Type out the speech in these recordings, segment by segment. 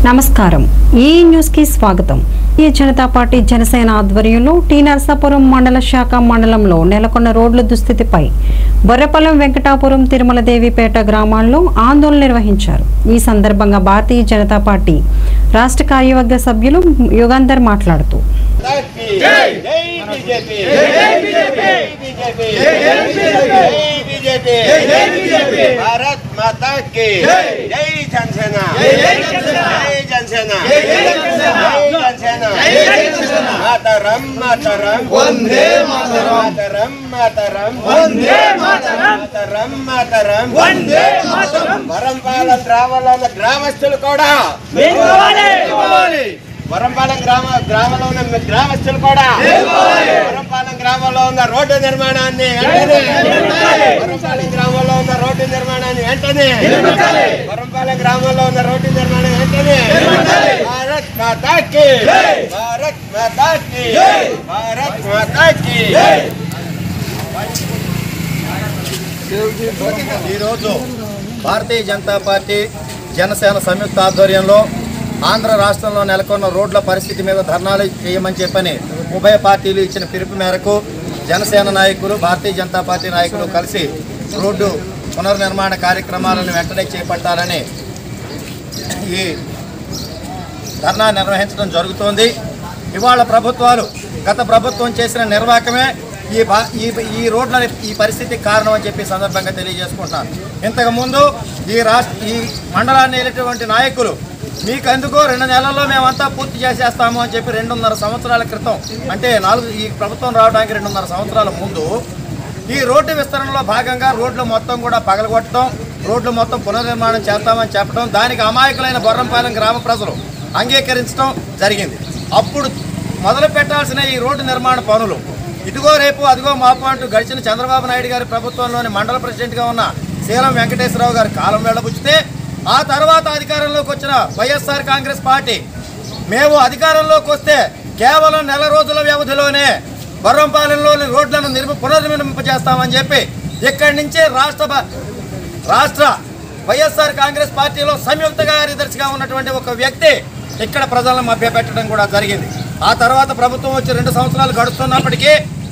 నమస్కారం ఈ న్యూస్ కి స్వాగతం ఈ జనతా పార్టీ జనసేన ఆధ్వర్యంలో టి నరసాపురం మండల శాఖ మండలంలో నెలకొన్న రోడ్ల దుస్థితిపై బొర్రపల్లం వెంకటాపురం తిరుమల దేవిపేట గ్రామాల్లో ఆందోళన నిర్వహించారు ఈ సందర్భంగా భారతీయ జనతా పార్టీ రాష్ట్ర కార్యవర్గ సభ్యులు యుగంధర్ మాట్లాడుతూ की जय जय बीजेपी जय बीजेपी बीजेपी जय बीजेपी जय बीजेपी भारत माता की जय जय जनसेना जय जनसेना जय जनसेना जय जनसेना जय जनसेना मातरम मातरम वंदे मातरम मातरम मातरम वंदे मातरम मातरम मातरम वंदे मातरम వరంపాలెం గ్రామంలో ఉన్న గ్రామస్తులు కూడా వరంపాలెం గ్రామ గ్రామంలో ఉన్న గ్రామస్తులు కూడా వరంపాలెం గ్రామంలో ఉన్న రోడ్డు నిర్మాణాన్ని వెంటనే వరంపాలెం గ్రామంలో ఉన్న రోడ్డు నిర్మాణాన్ని వెంటనే వరంపాలెం గ్రామంలో ఉన్న రోడ్డు నిర్మాణం వెంటనే భారత్ మాతాకి భారత్ మాతాకి భారత్ మాతాకి ఈరోజు భారతీయ జనతా పార్టీ జనసేన సంయుక్త ఆధ్వర్యంలో ఆంధ్ర రాష్ట్రంలో నెలకొన్న రోడ్ల పరిస్థితి మీద ధర్నాలు చేయమని చెప్పని ఉభయ పార్టీలు ఇచ్చిన పిలుపు మేరకు జనసేన నాయకులు భారతీయ జనతా పార్టీ నాయకులు కలిసి రోడ్డు పునర్నిర్మాణ కార్యక్రమాలను వెంటనే చేపట్టాలని ఈ ధర్నా నిర్వహించడం జరుగుతోంది ఇవాళ ప్రభుత్వాలు గత ప్రభుత్వం చేసిన నిర్వాహకమే ఈ బా ఈ ఈ రోడ్ల ఈ పరిస్థితికి కారణం అని చెప్పి సందర్భంగా తెలియజేసుకుంటున్నాను ఇంతకుముందు ఈ రాష్ట్ర ఈ మండలాన్ని వెళ్ళేటువంటి నాయకులు మీకు ఎందుకు రెండు నెలల్లో మేమంతా పూర్తి చేసేస్తాము అని చెప్పి రెండున్నర సంవత్సరాల క్రితం అంటే నాలుగు ఈ ప్రభుత్వం రావడానికి రెండున్నర సంవత్సరాల ముందు ఈ రోడ్డు విస్తరణలో భాగంగా రోడ్లు మొత్తం కూడా పగలగొట్టడం రోడ్లు మొత్తం పునర్నిర్మాణం చేస్తామని చెప్పడం దానికి అమాయకులైన బొర్రంపాలెం గ్రామ ప్రజలు అంగీకరించడం జరిగింది అప్పుడు మొదలు పెట్టాల్సిన ఈ రోడ్డు నిర్మాణ పనులు ఇదిగో రేపు అదిగో మాపు అంటూ గడిచిన చంద్రబాబు నాయుడు గారి ప్రభుత్వంలోని మండల ప్రెసిడెంట్గా ఉన్న శీలం వెంకటేశ్వరరావు గారి కాలం వెళ్ళబుచ్చితే ఆ తర్వాత అధికారంలోకి వచ్చిన వైఎస్ఆర్ కాంగ్రెస్ పార్టీ మేము అధికారంలోకి వస్తే కేవలం నెల రోజుల వ్యవధిలోనే బొర్రంపాలెంలోని రోడ్లను నిర్మి పునర్నిర్మింపజేస్తామని చెప్పి ఇక్కడి నుంచే రాష్ట్ర బ- రాష్ట్ర వైఎస్ఆర్ కాంగ్రెస్ పార్టీలో సంయుక్త కార్యదర్శిగా ఉన్నటువంటి ఒక వ్యక్తి ఇక్కడ ప్రజలను మభ్యపెట్టడం కూడా జరిగింది ఆ తర్వాత ప్రభుత్వం వచ్చి రెండు సంవత్సరాలు గడుస్తున్నప్పటికీ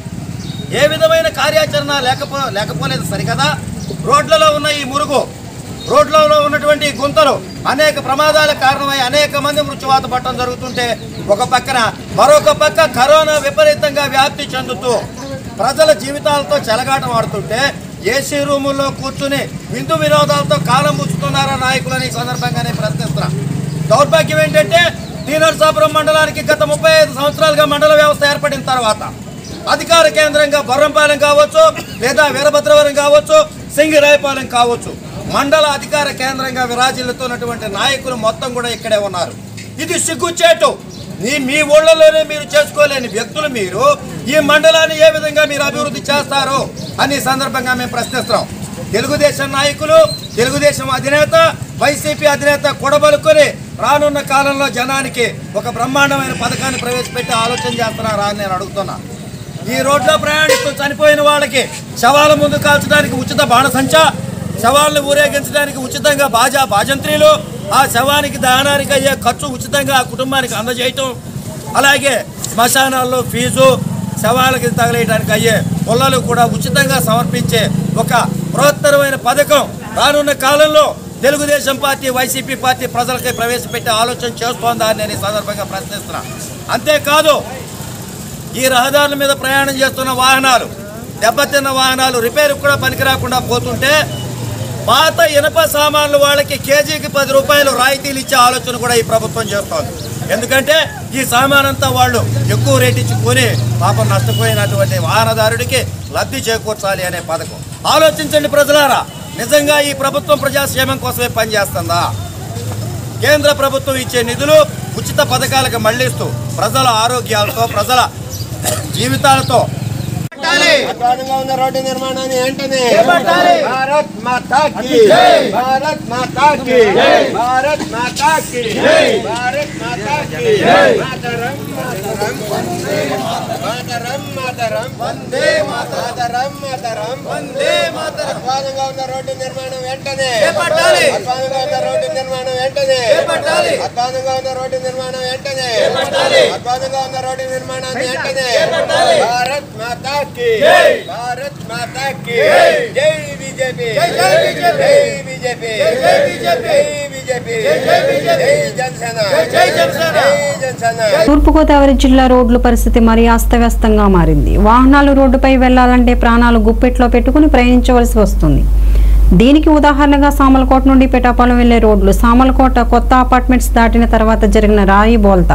ఏ విధమైన కార్యాచరణ లేకపో లేకపోలేదు సరికదా రోడ్లలో ఉన్న ఈ మురుగు రోడ్లలో ఉన్నటువంటి ఈ గుంతలు అనేక ప్రమాదాలకు కారణమై అనేక మంది మృత్యువాత పట్టడం జరుగుతుంటే ఒక పక్కన మరొక పక్క కరోనా విపరీతంగా వ్యాప్తి చెందుతూ ప్రజల జీవితాలతో చెలగాటం ఆడుతుంటే ఏసీ రూముల్లో కూర్చుని విందు వినోదాలతో కాలం పుచ్చుతున్నారా నాయకులని ఈ సందర్భంగా నేను ప్రశ్నిస్తున్నా దౌర్భాగ్యం ఏంటంటే తీనరసాపురం మండలానికి గత ముప్పై ఐదు సంవత్సరాలుగా మండల వ్యవస్థ ఏర్పడిన తర్వాత అధికార కేంద్రంగా బొర్రంపాలెం కావచ్చు లేదా వీరభద్రవరం కావచ్చు సింగిరాయపాలెం కావచ్చు మండల అధికార కేంద్రంగా విరాజిల్లుతున్నటువంటి నాయకులు మొత్తం కూడా ఇక్కడే ఉన్నారు ఇది సిగ్గుచేటు నీ మీ ఊళ్ళలోనే మీరు చేసుకోలేని వ్యక్తులు మీరు ఈ మండలాన్ని ఏ విధంగా మీరు అభివృద్ధి చేస్తారు అని ఈ సందర్భంగా మేము ప్రశ్నిస్తున్నాం తెలుగుదేశం నాయకులు తెలుగుదేశం అధినేత వైసీపీ అధినేత కొడబలుకొని రానున్న కాలంలో జనానికి ఒక బ్రహ్మాండమైన పథకాన్ని ప్రవేశపెట్టి ఆలోచన చేస్తున్నారా అని నేను అడుగుతున్నా ఈ రోడ్లో ప్రయాణిస్తూ చనిపోయిన వాళ్ళకి శవాల ముందు కాల్చడానికి ఉచిత బాణసంచ శవాలను ఊరేగించడానికి ఉచితంగా బాజా బాజంత్రీలు ఆ శవానికి దహనానికి అయ్యే ఖర్చు ఉచితంగా ఆ కుటుంబానికి అందజేయటం అలాగే శ్మశానాల్లో ఫీజు శవాలకి తగలేయడానికి అయ్యే పొలాలు కూడా ఉచితంగా సమర్పించే ఒక బృహత్తరమైన పథకం రానున్న కాలంలో తెలుగుదేశం పార్టీ వైసీపీ పార్టీ ప్రజలకి ప్రవేశపెట్టే ఆలోచన చేస్తోందా అని నేను ఈ సందర్భంగా ప్రశ్నిస్తున్నా అంతేకాదు ఈ రహదారుల మీద ప్రయాణం చేస్తున్న వాహనాలు దెబ్బతిన్న వాహనాలు రిపేర్ కూడా పనికి రాకుండా పోతుంటే పాత ఇనప సామాన్లు వాళ్ళకి కేజీకి పది రూపాయలు రాయితీలు ఇచ్చే ఆలోచన కూడా ఈ ప్రభుత్వం చేస్తోంది ఎందుకంటే ఈ సామాన్ అంతా వాళ్ళు ఎక్కువ రేట్ ఇచ్చి కొని పాపం నష్టపోయినటువంటి వాహనదారుడికి లబ్ధి చేకూర్చాలి అనే పథకం ఆలోచించండి ప్రజలారా నిజంగా ఈ ప్రభుత్వం ప్రజాక్షేమం కోసమే పనిచేస్తుందా కేంద్ర ప్రభుత్వం ఇచ్చే నిధులు ఉచిత పథకాలకు మళ్లిస్తూ ప్రజల ఆరోగ్యాలతో ప్రజల జీవితాలతో అధ్వానంగా ఉన్న రోడ్డు నిర్మాణాన్ని వెంటనే భారత్ మాతాకి భారత్ మాతాకి భారత్ మాతాకి భారత్ మాతాకి మాతరం మాతరం మాతరం మాతరం వందే మాతరం మాతరం వందే మాతరం అధ్వానంగా ఉన్న రోడ్డు నిర్మాణం వెంటనే అధ్వానంగా ఉన్న రోడ్డు నిర్మాణం వెంటనే అధ్వానంగా ఉన్న రోడ్డు నిర్మాణం వెంటనే అద్భుతంగా ఉన్న రోడ్డు నిర్మాణాన్ని వెంటనే భారత్ మాతా కి భారత్ మాతా కి జై బీజేపీ జై బీజేపీ జై బీజేపీ జై జనసేన జై జనసేన జై జనసేన తూర్పుగోదావరి జిల్లా రోడ్ల పరిస్థితి మరీ అస్తవ్యస్తంగా మారింది వాహనాలు రోడ్డుపై వెళ్లాలంటే ప్రాణాలు గుప్పెట్లో పెట్టుకుని ప్రయాణించవలసి వస్తుంది దీనికి ఉదాహరణగా సామలకోట నుండి పెటాపాలెం వెళ్లే రోడ్లు సామలకోట కొత్త అపార్ట్మెంట్స్ దాటిన తర్వాత జరిగిన రాయి బోల్తా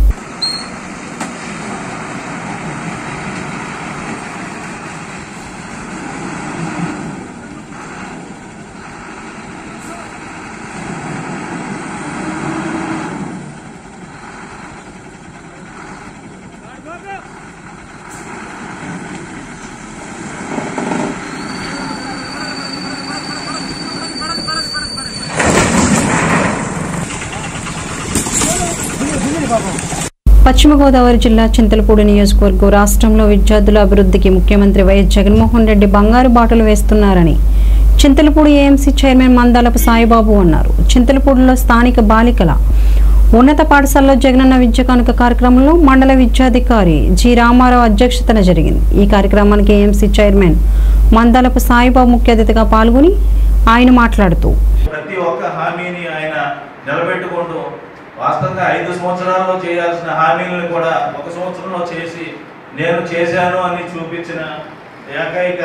పశ్చిమ గోదావరి జిల్లా చింతలపూడి నియోజకవర్గం రాష్ట్రంలో విద్యార్థుల అభివృద్ధికి ముఖ్యమంత్రి వైఎస్ జగన్మోహన్ రెడ్డి బంగారు బాటలు వేస్తున్నారని చింతలపూడి ఏఎంసీ చైర్మన్ మందాలపు సాయిబాబు అన్నారు చింతలపూడిలో స్థానిక బాలికల ఉన్నత పాఠశాలలో జగనన్న విద్య కానుక కార్యక్రమంలో మండల విద్యాధికారి జి రామారావు అధ్యక్షతన జరిగింది ఈ కార్యక్రమానికి ఏఎంసీ చైర్మన్ మందాలపు సాయిబాబు ముఖ్య అతిథిగా పాల్గొని ఆయన మాట్లాడుతూ ప్రతి ఒక్క హామీని ఆయన నిలబెట్టుకుంటూ వాస్తవంగా ఐదు సంవత్సరాల్లో చేయాల్సిన హామీలను కూడా ఒక సంవత్సరంలో చేసి నేను చేశాను అని చూపించిన ఏకైక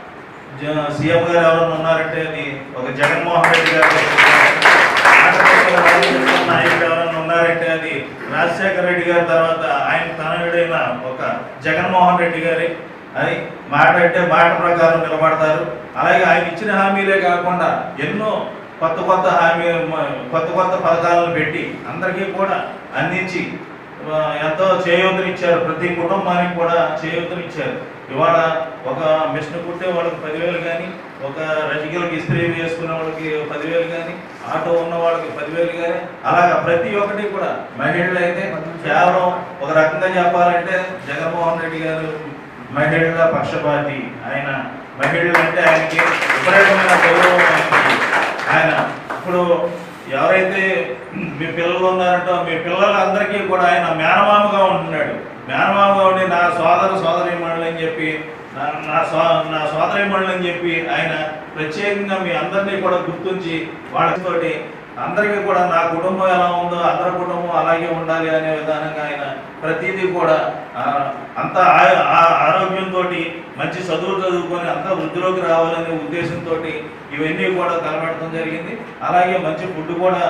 జ- సీఎం గారు ఎవరైనా ఉన్నారంటే అది ఒక జగన్మోహన్ రెడ్డి గారు ఆంధ్రప్రదేశ్లో రాజకీయ నాయకుడు ఎవరైనా ఉన్నారంటే అది రాజశేఖర రెడ్డి గారి తర్వాత ఆయన తనయుడైన ఒక జగన్మోహన్ రెడ్డి గారి అని మాట అంటే మాట ప్రకారం నిలబడతారు అలాగే ఆయన ఇచ్చిన హామీలే కాకుండా ఎన్నో కొత్త కొత్త హామీ మ- కొత్త కొత్త పథకాలను పెట్టి అందరికీ కూడా అందించి ఆ, ఎంతో చేయూతనిచ్చారు ప్రతి కుటుంబానికి కూడా చేయూతనిచ్చారు ఇవాళ ఒక మిషన్ కుట్టే వాళ్ళకి పదివేలు కానీ ఒక రజికలకి ఇస్త్రీ వేసుకునే వాళ్ళకి పదివేలు కానీ ఆటో ఉన్న వాళ్ళకి పదివేలు కానీ అలాగా ప్రతి ఒక్కటి కూడా మహిళలు అయితే కేవలం ఒక రకంగా చెప్పాలంటే జగన్మోహన్ రెడ్డి గారు మహిళల పక్షపాతి ఆయన మహిళలు అంటే ఆయనకి విపరీతమైన గౌరవం ఆయనకి. ఆయన ఇప్పుడు ఎవరైతే మీ పిల్లలు ఉన్నారంటో మీ పిల్లలందరికీ కూడా ఆయన మేనమామగా ఉంటున్నాడు మేనమామగా ఉండి నా సోదర సోదరీమణులు అని చెప్పి నా నా సో నా సోదరీమణులు అని చెప్పి ఆయన ప్రత్యేకంగా మీ అందరినీ కూడా గుర్తుంచి వాళ్ళతోటి అందరికీ కూడా నా కుటుంబం ఎలా ఉందో అందరి కుటుంబం అలాగే ఉండాలి అనే విధానంగా ఆయన ప్రతిదీ కూడా ఆ, అంత ఆ- ఆ- ఆరోగ్యంతో మంచి చదువు చదువుకొని అంతా వృద్ధిలోకి రావాలనే ఉద్దేశంతో ఇవన్నీ కూడా కనబడటం జరిగింది అలాగే మంచి ఫుడ్ కూడా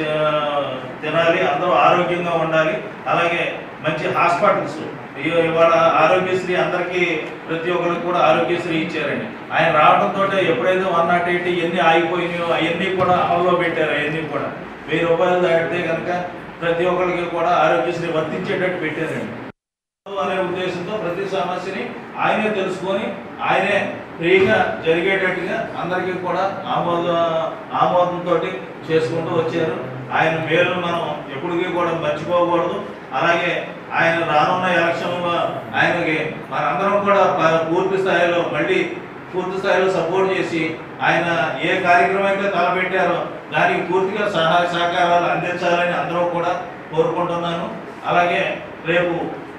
చ- తినాలి అందరూ ఆరోగ్యంగా ఉండాలి అలాగే మంచి హాస్పిటల్స్ ఇ- ఇవాళ ఆరోగ్యశ్రీ అందరికీ ప్రతి ఒక్కరికి కూడా ఆరోగ్యశ్రీ ఇచ్చారండి ఆయన రావడంతో ఎప్పుడైతే వన్ నాట్ ఎయిట్ ఎన్ని ఆగిపోయినాయో అవన్నీ కూడా అమల్లో పెట్టారు అవన్నీ కూడా వెయ్యి రూపాయలు దాటితే కనుక ప్రతి ఒక్కరికి కూడా ఆరోగ్యశ్రీ వర్తించేటట్టు పెట్టారండి అనే ఉద్దేశంతో ప్రతి సమస్యని ఆయనే తెలుసుకొని ఆయనే ఫ్రీగా జరిగేటట్టుగా అందరికీ కూడా ఆమోద ఆమోదంతో చేసుకుంటూ వచ్చారు ఆయన మేలు మనం ఎప్పటికీ కూడా మర్చిపోకూడదు అలాగే ఆయన రానున్న ఎలక్షన్లో ఆయనకి మనందరం కూడా ప- పూర్తి స్థాయిలో మళ్ళీ పూర్తి స్థాయిలో సపోర్ట్ చేసి ఆయన ఏ కార్యక్రమం అయితే తలపెట్టారో దానికి పూర్తిగా సహాయ సహకారాలు అందించాలని అందరూ కూడా కోరుకుంటున్నాను అలాగే రేపు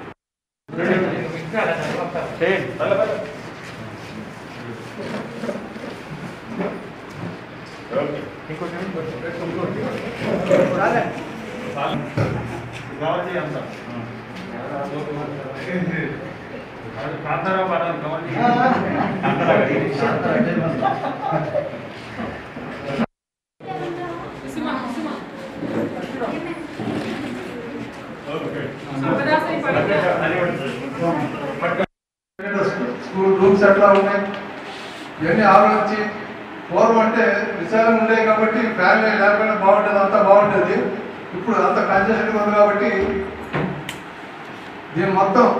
స్కూల్ రూమ్స్ ఎట్లా ఉన్నాయి ఇవన్నీ ఆలోచించి పూర్వం అంటే విశాలం ఉండేవి కాబట్టి ఫ్యామిలీ లేకపోయినా బాగుంటుంది అంతా బాగుంటుంది ఇప్పుడు అంత కన్సెషన్ ఉంది కాబట్టి దీని మొత్తం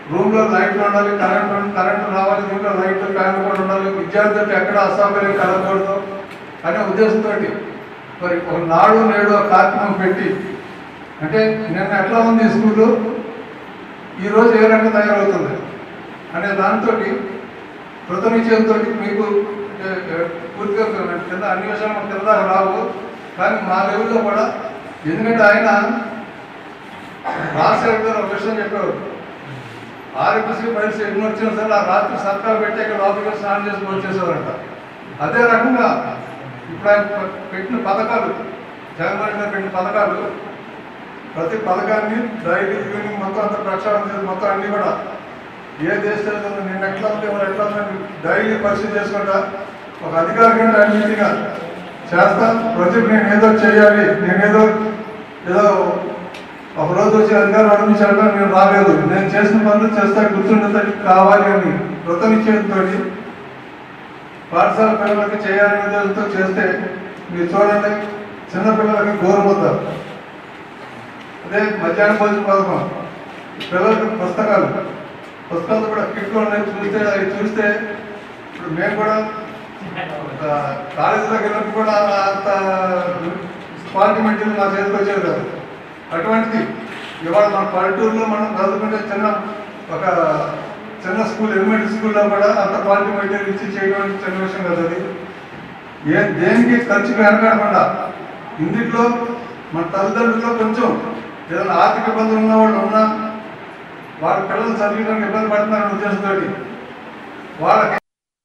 రూమ్ లో లైట్లు ఉండాలి కరెంట్ కరెంట్ రావాలి దీంట్లో లైట్లు ఫ్యాన్లు కూడా ఉండాలి విద్యార్థులకు ఎక్కడ అసౌకర్యం కలగకూడదు అనే ఉద్దేశంతో మరి ఒక నాడు నేడు ఒక కార్యక్రమం పెట్టి అంటే నిన్న ఎట్లా ఉంది ఈ స్కూలు ఈ రోజు ఏ రకంగా తయారవుతుంది అనే దాంతో కృతనిశ్చయంతో మీకు అంటే, పూర్తిగా కింద అన్ని విషయాలు మనకు కింద దాకా రావు కానీ మా లెవెల్లో కూడా ఎందుకంటే ఆయన రాజశేఖర్ గారు ఒక విషయం చెప్పేవారు ఆరోగ్యశ్రీ పరీక్ష ఎన్ని వచ్చినా సరే ఆ రాత్రి సర్కారు పెట్టి ఇక్కడ లోపలికి స్నానం చేసుకుని వచ్చేసేవారంట అదే రకంగా ఇప్పుడు ఆయన పె- పెట్టిన పథకాలు జగన్మోహన్ గారు పెట్టిన పథకాలు ప్రతి పథకాన్ని డైలీ ఈవినింగ్ మొత్తం అంతా ప్రక్షాళన చేసి మొత్తం అన్ని కూడా ఏ దేశంలో నేను ఎట్లా ఉంది ఎవరు ఎట్లా ఉందని డైలీ పరిశీలన చేసుకుంటా ఒక అధికారికంగా అన్నింటిగా చేస్తా ప్రజలకు నేను ఏదో చేయాలి నేనేదో ఏదో ఒక రోజు వచ్చి అధికారం అనిపించాక నేను రాలేదు నేను చేసిన పనులు చేస్తా గుర్తుండేది కావాలి అని కృతనిశ్చయంతో పాఠశాల పిల్లలకి చేయాలనే ఉద్దేశంతో చేస్తే మీరు చూడండి చిన్నపిల్లలకి గోరుముద్ద అదే మధ్యాహ్నం భోజన పథకం పిల్లలకి పుస్తకాలు పుస్తకాలు కూడా కిట్లు ఉన్నాయి చూస్తే అవి చూస్తే ఇప్పుడు మేము కూడా ఒక కాలేజీలోకి వెళ్ళినప్పుడు కూడా అంత క్వాలిటీ మెటీరియల్ మా చేతికి వచ్చేది కాదు అటువంటిది ఇవాళ మన పల్లెటూరులో మనం చదువుకుంటే చిన్న ఒక చిన్న స్కూల్ ఎలిమెంటరీ స్కూల్లో కూడా అంత క్వాలిటీ మెటీరియల్ ఇచ్చి చేయడం చిన్న విషయం కాదు అది ఏ దేనికి ఖర్చుకు వెనకాడకుండా ఇందులో మన తల్లిదండ్రుల్లో కొంచెం ఏదైనా ఆర్థిక ఇబ్బందులు ఉన్న వాళ్ళు ఉన్నా వాళ్ళ పిల్లలు చదివడానికి ఇబ్బంది పడుతున్నారనే ఉద్దేశంతో వాళ్ళకి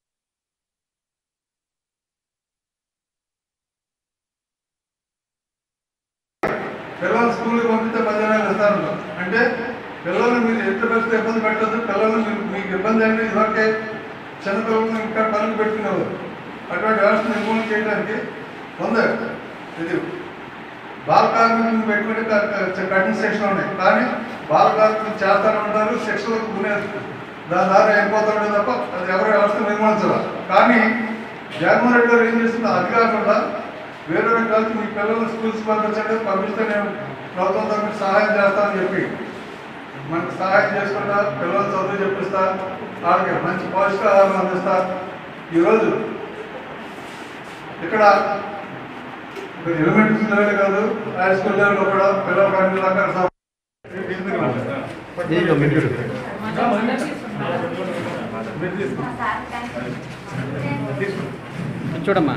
పిల్లలు స్కూల్కి పంపిస్తే పదిహేను వేలు ఇస్తాను అంటే పిల్లల్ని మీరు ఎంత పెడితే ఇబ్బంది పెట్టద్దు పిల్లల్ని మీరు మీకు ఇబ్బంది అయినా ఇదివరకే చిన్నపిల్లల్ని ఇంకా పనులు పెట్టుకునేవారు అటువంటి వ్యవస్థ నిర్మూలన చేయడానికి ఉంది ఇది బాల కార్మికులను పెట్టుకుంటే క- క- కఠిన శిక్షలు ఉన్నాయి కానీ బాల కార్మికులు చేస్తానే ఉంటారు శిక్షలకు గునేది దాని ద్వారా అయిపోతాడు తప్ప అది ఎవరి వ్యవస్థ నిర్మాణించాలి కానీ జగన్మోహన్ రెడ్డి గారు ఏం చేస్తుందో అది కాకుండా వేరే వేరే కలిసి మీ పిల్లలు స్కూల్స్ పంపించండి పంపిస్తే నేను ప్రభుత్వం తరఫున సహాయం చేస్తానని చెప్పి మనకు సహాయం చేసుకుంటా పిల్లలు చదువు చెప్పిస్తా వాళ్ళకి మంచి పౌష్టికాహారం అందిస్తా ఈరోజు ఇక్కడ ఎలిమెంటరీ లెవెల్ కాదు హై స్కూల్ లెవెల్లో కూడా పిల్లలకు అన్ని రకాల సౌ- చూడమ్మా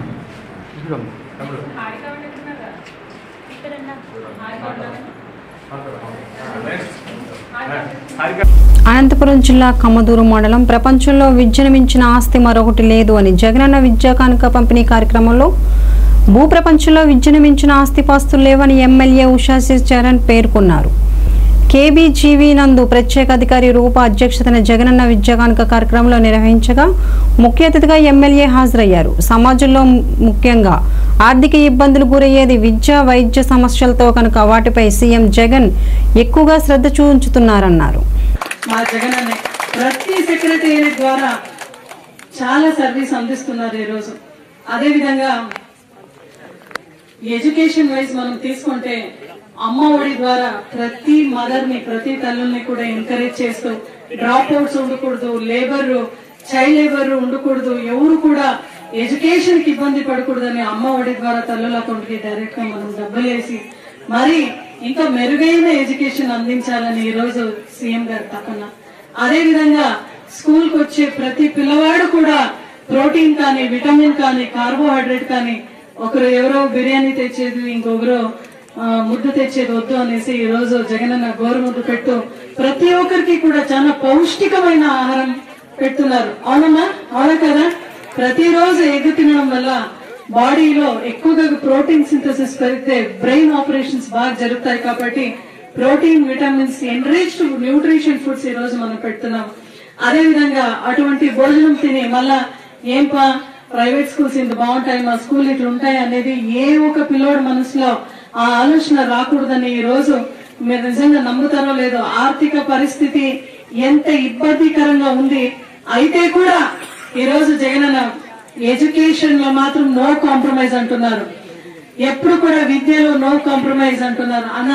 అనంతపురం జిల్లా కమ్మదూరు మండలం ప్రపంచంలో విద్యను మించిన ఆస్తి మరొకటి లేదు అని జగనన్న విద్యా కానుక పంపిణీ కార్యక్రమంలో భూప్రపంచంలో విద్యను మించిన ఆస్తిపాస్తులు లేవని ఎమ్మెల్యే ఉషాశి చరణ్ పేర్కొన్నారు కేబీజీవీ నందు ప్రత్యేక అధికారి రూప అధ్యక్షతన జగనన్న విద్యా కానుక కార్యక్రమంలో నిర్వహించగా ముఖ్య అతిథిగా ఎమ్మెల్యే హాజరయ్యారు సమాజంలో ముఖ్యంగా ఆర్థిక ఇబ్బందులు గురయ్యేది విద్య వైద్య సమస్యలతో కనుక వాటిపై సీఎం జగన్ ఎక్కువగా శ్రద్ధ చూంచుతున్నారన్నారు మా జగన్ అనే ప్రతి సెక్రటేరియట్ ద్వారా చాలా సర్వీస్ అందిస్తున్నారు ఈరోజు అదేవిధంగా ఎడ్యుకేషన్ వైజ్ మనం తీసుకుంటే అమ్మ ఒడి ద్వారా ప్రతి మదర్ ని ప్రతి తల్లుల్ని కూడా ఎంకరేజ్ చేస్తూ డ్రాప్ అవుట్స్ ఉండకూడదు లేబర్ చైల్డ్ లేబర్ ఉండకూడదు ఎవరు కూడా ఎడ్యుకేషన్ కి ఇబ్బంది పడకూడదని అమ్మ ఒడి ద్వారా తల్లుల అకౌంట్ కి డైరెక్ట్ గా మనం డబ్బులు వేసి మరి ఇంకా మెరుగైన ఎడ్యుకేషన్ అందించాలని ఈ రోజు సీఎం గారు తపన అదే విధంగా స్కూల్ కు వచ్చే ప్రతి పిల్లవాడు కూడా ప్రోటీన్ కానీ విటమిన్ కానీ కార్బోహైడ్రేట్ కానీ ఒకరు ఎవరో బిర్యానీ తెచ్చేది ఇంకొకరు ఆ, ముద్దు తెచ్చేది వద్దు అనేసి ఈ రోజు జగనన్న గోరుముద్దు పెట్టు ప్రతి ఒక్కరికి కూడా చాలా పౌష్టికమైన ఆహారం పెడుతున్నారు అవునమ్మా అవునా కదా ప్రతిరోజు ఎగ్ తినడం వల్ల బాడీలో ఎక్కువగా ప్రోటీన్ సింథసిస్ పెరిగితే బ్రెయిన్ ఆపరేషన్స్ బాగా జరుగుతాయి కాబట్టి protein vitamins enriched nutrition foods ఈ రోజు మనం పెడుతున్నాం అదే విధంగా అటువంటి భోజనం తిని మళ్ళా ఏం పా ప్రైవేట్ స్కూల్స్ ఇంత బాగుంటాయి మా స్కూల్ ఇట్లా ఉంటాయి అనేది ఏ ఒక పిల్లోడు మనసులో ఆ ఆలోచన రాకూడదని ఈ రోజు మీరు నిజంగా నమ్ముతారో లేదో ఆర్థిక పరిస్థితి ఎంత ఇబ్బందికరంగా ఉంది అయితే కూడా ఈ రోజు జగనన్న ఎడ్యుకేషన్ లో మాత్రం నో కాంప్రమైజ్ అంటున్నారు ఎప్పుడు కూడా విద్యలో నో కాంప్రమైజ్ అంటున్నారు అన్న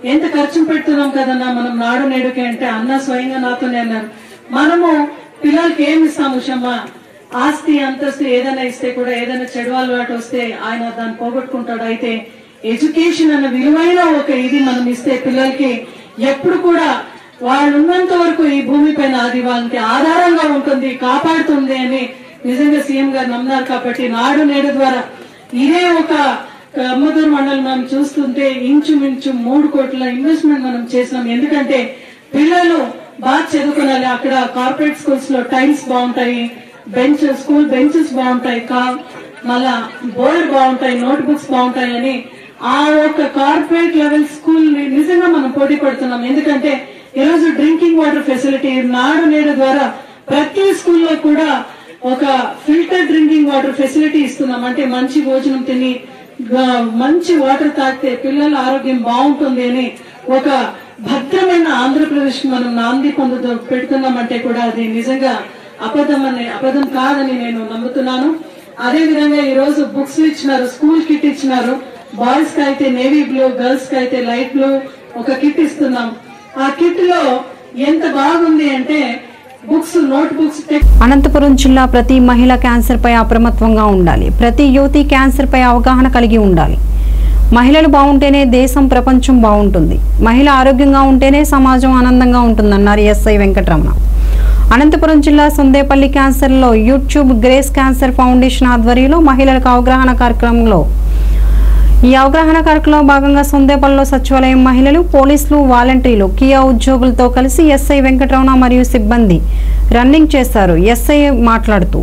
ఎంత ఖర్చు పెడుతున్నాం కదన్నా మనం నాడు నేడుకి అంటే అన్న స్వయంగా నాతోనే అన్నారు మనము పిల్లలకి ఏమి ఇస్తాం ఉషమ్మ ఆస్తి అంతస్తు ఏదైనా ఇస్తే కూడా ఏదైనా చెడు అలవాటు వస్తే ఆయన దాన్ని పోగొట్టుకుంటాడు అయితే ఎడ్యుకేషన్ అన్న విలువైన ఒక ఇది మనం ఇస్తే పిల్లలకి ఎప్పుడు కూడా వాళ్ళు ఉన్నంత వరకు ఈ భూమి పైన అది వాళ్ళకి ఆధారంగా ఉంటుంది కాపాడుతుంది అని నిజంగా సీఎం గారు నమ్మినారు కాబట్టి నాడు నేడు ద్వారా ఇదే ఒక అమ్మదూరు మండలం మనం చూస్తుంటే ఇంచుమించు మూడు కోట్ల ఇన్వెస్ట్మెంట్ మనం చేసినాం ఎందుకంటే పిల్లలు బాగా చదువుకోవాలి అక్కడ కార్పొరేట్ స్కూల్స్ లో టైల్స్ బాగుంటాయి బెంచ్ స్కూల్ బెంచెస్ బాగుంటాయి కా మళ్ళా బోర్డు బాగుంటాయి నోట్ బుక్స్ బాగుంటాయి అని ఆ ఒక కార్పొరేట్ లెవెల్ స్కూల్ ని నిజంగా మనం పోటీ పడుతున్నాం ఎందుకంటే ఈరోజు డ్రింకింగ్ వాటర్ ఫెసిలిటీ నాడు నేడు ద్వారా ప్రతి స్కూల్లో కూడా ఒక ఫిల్టర్ డ్రింకింగ్ వాటర్ ఫెసిలిటీ ఇస్తున్నాం అంటే మంచి భోజనం తిని గ- మంచి వాటర్ తాగితే పిల్లల ఆరోగ్యం బాగుంటుంది అని ఒక భద్రమైన ఆంధ్రప్రదేశ్ మనం నాంది పొందుతూ పెడుతున్నామంటే కూడా అది నిజంగా అబద్ధం అని అబద్ధం కాదని నేను నమ్ముతున్నాను అదే విధంగా ఈ రోజు బుక్స్ ఇచ్చినారు స్కూల్ కిట్ ఇచ్చినారు బాయ్స్ కి అయితే నేవీ బ్లూ గర్ల్స్ కి అయితే లైట్ బ్లూ ఒక కిట్ ఇస్తున్నాం ఆ కిట్ లో ఎంత బాగుంది అంటే బుక్స్ నోట్ బుక్స్ అనంతపురం జిల్లా ప్రతి మహిళ క్యాన్సర్ పై అప్రమత్తంగా ఉండాలి ప్రతి యువతి క్యాన్సర్ పై అవగాహన కలిగి ఉండాలి మహిళలు బాగుంటేనే దేశం ప్రపంచం బాగుంటుంది మహిళ ఆరోగ్యంగా ఉంటేనే సమాజం ఆనందంగా ఉంటుందన్నారు ఎస్ఐ వెంకటరమణ అనంతపురం జిల్లా సొందేపల్లి క్యాన్సర్లో యూట్యూబ్ గ్రేస్ క్యాన్సర్ ఫౌండేషన్ ఆధ్వర్యంలో మహిళలకు అవగాహన కార్యక్రమంలో ఈ అవగాహన కార్యక్రమంలో భాగంగా సొందేపల్లిలో సచివాలయం మహిళలు పోలీసులు వాలంటీర్లు కియా ఉద్యోగులతో కలిసి ఎస్ఐ వెంకటరమణ మరియు సిబ్బంది రన్నింగ్ చేశారు ఎస్ఐ మాట్లాడుతూ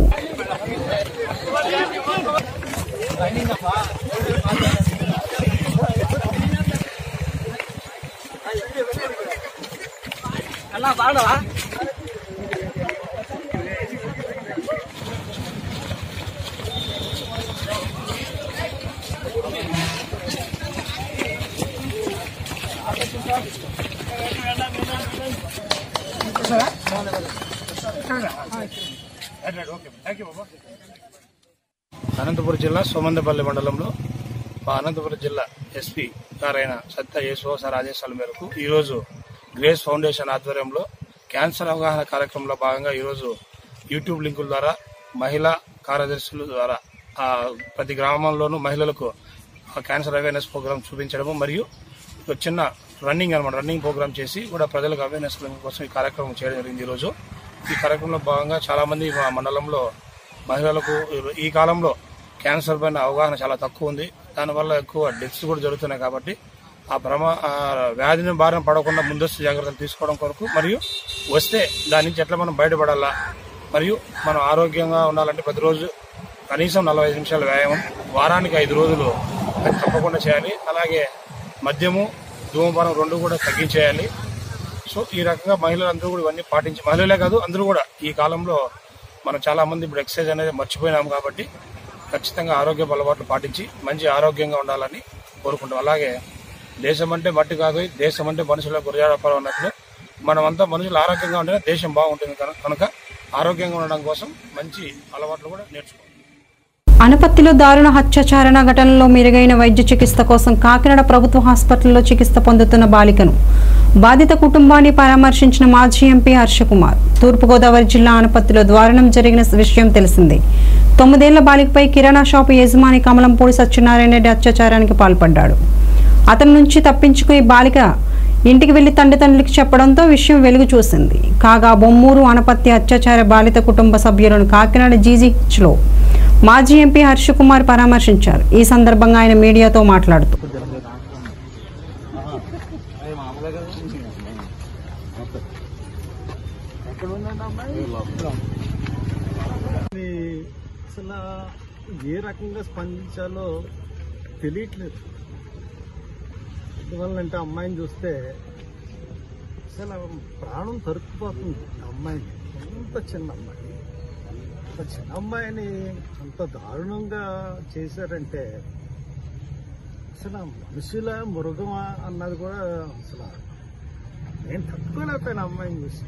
అనంతపురం జిల్లా సోమందపల్లి మండలంలో మా అనంతపురం జిల్లా ఎస్పీ గారైన సత్య యేసువ సార్ ఆదేశాల మేరకు ఈరోజు గ్రేస్ ఫౌండేషన్ ఆధ్వర్యంలో క్యాన్సర్ అవగాహన కార్యక్రమంలో భాగంగా ఈరోజు యూట్యూబ్ లింకుల ద్వారా మహిళా కార్యదర్శుల ద్వారా ఆ, ప్రతి గ్రామంలోనూ మహిళలకు ఆ క్యాన్సర్ అవేర్నెస్ ప్రోగ్రామ్ చూపించడము మరియు ఒక చిన్న రన్నింగ్ అనమాట రన్నింగ్ ప్రోగ్రామ్ చేసి కూడా ప్రజలకు అవేర్నెస్ కోసం ఈ కార్యక్రమం చేయడం జరిగింది ఈరోజు ఈ కార్యక్రమంలో భాగంగా చాలా మంది మా మండలంలో మహిళలకు ఈ కాలంలో క్యాన్సర్ పైన అవగాహన చాలా తక్కువ ఉంది దానివల్ల ఎక్కువ డెత్స్ కూడా జరుగుతున్నాయి కాబట్టి ఆ భ్రమ ఆ వ్యాధిని బారిన పడకుండా ముందస్తు జాగ్రత్తలు తీసుకోవడం కొరకు మరియు వస్తే దాని నుంచి ఎట్లా మనం బయటపడాలా మరియు మనం ఆరోగ్యంగా ఉండాలంటే ప్రతిరోజు కనీసం నలభై ఐదు నిమిషాల వ్యాయామం వారానికి ఐదు రోజులు అది తప్పకుండా చేయాలి అలాగే మద్యము ధూమపానం రెండు కూడా తగ్గించేయాలి సో ఈ రకంగా మహిళలందరూ కూడా ఇవన్నీ పాటించి మహిళలే కాదు అందరూ కూడా ఈ కాలంలో మనం చాలా మంది ఇప్పుడు ఎక్సర్సైజ్ అనేది మర్చిపోయినాం కాబట్టి ఖచ్చితంగా ఆరోగ్య అలవాట్లు పాటించి మంచి ఆరోగ్యంగా ఉండాలని కోరుకుంటాం అలాగే దేశం అంటే మట్టి కాదు దేశం అంటే మనుషుల గురజాడపరం అన్నట్లు మనమంతా మనుషులు ఆరోగ్యంగా ఉంటేనే దేశం బాగుంటుంది కనుక కనుక ఆరోగ్యంగా ఉండడం కోసం మంచి అలవాట్లు కూడా నేర్చుకోవాలి అనపత్తిలో దారుణ హత్యాచారణ ఘటనలో మెరుగైన వైద్య చికిత్స కోసం కాకినాడ ప్రభుత్వ హాస్పిటల్లో చికిత్స పొందుతున్న బాలికను బాధిత కుటుంబాన్ని పరామర్శించిన మాజీ ఎంపీ హర్షకుమార్ తూర్పుగోదావరి జిల్లా అనపత్తిలో దారుణం జరిగిన విషయం తెలిసిందే తొమ్మిదేళ్ల బాలికపై కిరాణా షాపు యజమాని కమలంపూడి సత్యనారాయణ రెడ్డి అత్యాచారానికి పాల్పడ్డాడు అతని నుంచి తప్పించుకుని బాలిక ఇంటికి వెళ్లి తండ్రిదండ్రులకు చెప్పడంతో విషయం వెలుగు చూసింది కాగా బొమ్మూరు అనపత్తి అత్యాచార బాలిత కుటుంబ సభ్యులను కాకినాడ జీజీహెచ్లో మాజీ ఎంపీ హర్షకుమార్ పరామర్శించారు ఈ సందర్భంగా ఆయన మీడియాతో మాట్లాడుతూ అసలు ఏ రకంగా స్పందించాలో తెలియట్లేదు ఎందువల్లంటే అమ్మాయిని చూస్తే అసలు ప్రాణం తరుక్కుపోతుంది ఆ అమ్మాయిని ఎంత చిన్న అమ్మాయి అంత చిన్న అమ్మాయిని అంత దారుణంగా చేశారంటే అసలు ఆ మనుషుల మృగమా అన్నది కూడా అసలు నేను తట్టుకోలేకపోయిన అమ్మాయిని చూసి